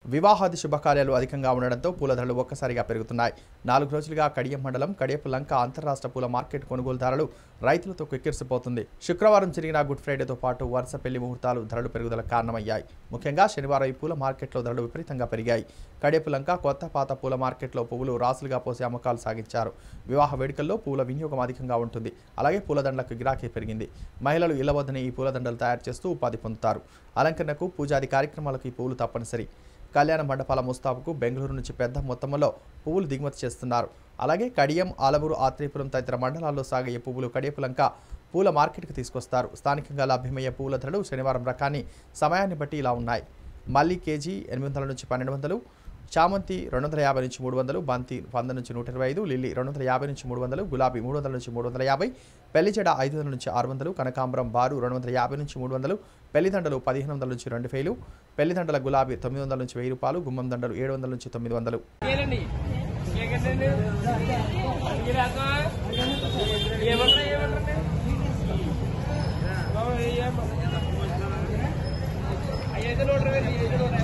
వివాహాది శుభకార్యాలు అధికంగా ఉండడంతో పూల ధరలు ఒక్కసారిగా పెరుగుతున్నాయి నాలుగు రోజులుగా కడియం మండలం కడియపు లంక అంతర్రాష్ట్ర పూల మార్కెట్ కొనుగోలుదారులు రైతులతో కిక్కిరిసిపోతుంది శుక్రవారం జరిగిన గుడ్ ఫ్రైడేతో పాటు వరుస పెళ్లి ముహూర్తాలు ధరలు పెరుగుదల కారణమయ్యాయి ముఖ్యంగా శనివారం ఈ పూల మార్కెట్లో ధరలు విపరీతంగా పెరిగాయి కడియపు లంక కొత్త పాత పూల మార్కెట్లో పువ్వులు రాసులుగా పోసి అమ్మకాలు సాగించారు వివాహ వేడుకల్లో పూల వినియోగం అధికంగా ఉంటుంది అలాగే పూలదండలకు గిరాకీ పెరిగింది మహిళలు ఇళ్ల వద్దనే ఈ పూలదండలు తయారు చేస్తూ ఉపాధి పొందుతారు అలంకరణకు పూజాది కార్యక్రమాలకు ఈ పువ్వులు తప్పనిసరి కళ్యాణ మండపాల ముస్తాబుకు బెంగళూరు నుంచి పెద్ద మొత్తంలో పువ్వులు దిగుమతి చేస్తున్నారు అలాగే కడియం ఆలమూరు ఆత్రేయపురం తదితర మండలాల్లో సాగే ఈ పువ్వులు కడియపులంక పూల మార్కెట్కి తీసుకొస్తారు స్థానికంగా లభ్యమయ్యే పూల ధరలు శనివారం రకాన్ని సమయాన్ని బట్టి ఇలా ఉన్నాయి మల్లి కేజీ ఎనిమిది వందల నుంచి పన్నెండు వందలు చామంతి రెండు వందల యాభై నుంచి మూడు వందలు బంతి వంద నుంచి నూట ఇరవై ఐదు లిల్లీ రెండు వందల యాభై నుంచి మూడు వందలు గులాబీ మూడు వందల నుంచి మూడు వందల యాభై పెళ్లిజడ ఐదు వందల నుంచి ఆరు వందలు కనకాంబరం బారు రెండు వందల యాభై నుంచి మూడు వందలు పెళ్లిదండలు పదిహేను వందల నుంచి రెండు వేలు పెళ్లిదండల గులాబీ తొమ్మిది వందల నుంచి వెయ్యి రూపాయలు గుమ్మం దండలు ఏడు వందల నుంచి తొమ్మిది వందలు ఏనండి ఏకండి ఈ రకం ఏమన్నా ఏమన్నా అయ్యైతే నూట ఇరవై ఐదు నూట